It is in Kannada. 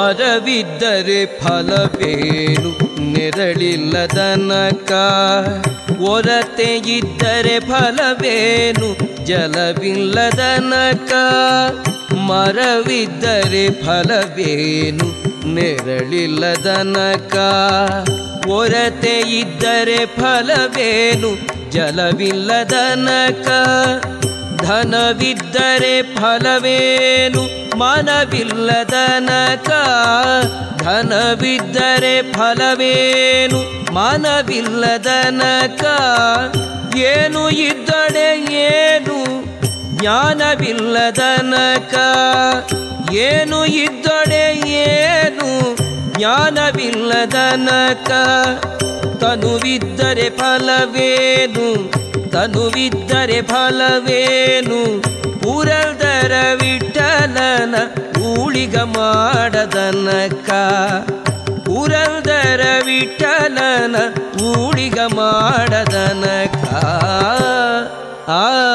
ಮರವಿದ್ದರೆ ಫಲವೇನು ನೆರಳಿಲ್ಲದನಕ ಒರತೆ ಇದ್ದರೆ ಫಲವೇನು ಜಲವಿಲ್ಲದನಕ ಮರವಿದ್ದರೆ ಫಲವೇನು ನೆರಳಿಲ್ಲದನಕ ಒರತೆ ಇದ್ದರೆ ಫಲವೇನು ಜಲವಿಲ್ಲದನಕ ಧನವಿದ್ದರೆ ಫಲವೇನು ಮನವಿಲ್ಲದನಕ ಧನವಿದ್ದರೆ ಫಲವೇನು ಮನವಿಲ್ಲದನಕ ಏನು ಇದ್ದಡೆ ಏನು ಜ್ಞಾನವಿಲ್ಲದನಕ ಏನು ಇದ್ದಡೆ ಏನು ಜ್ಞಾನವಿಲ್ಲದನಕ ತನುವಿದ್ದರೆ ಫಲವೇನು ತನುವಿದ್ದರೆ ಫಲವೇನು ಪುರದರ ವಿಠಲನ ಊಳಿಗ ಮಾಡದನಕ ಪುರಂದರ ವಿಠಲನ ಊಳಿಗ ಮಾಡದನಕ ಆ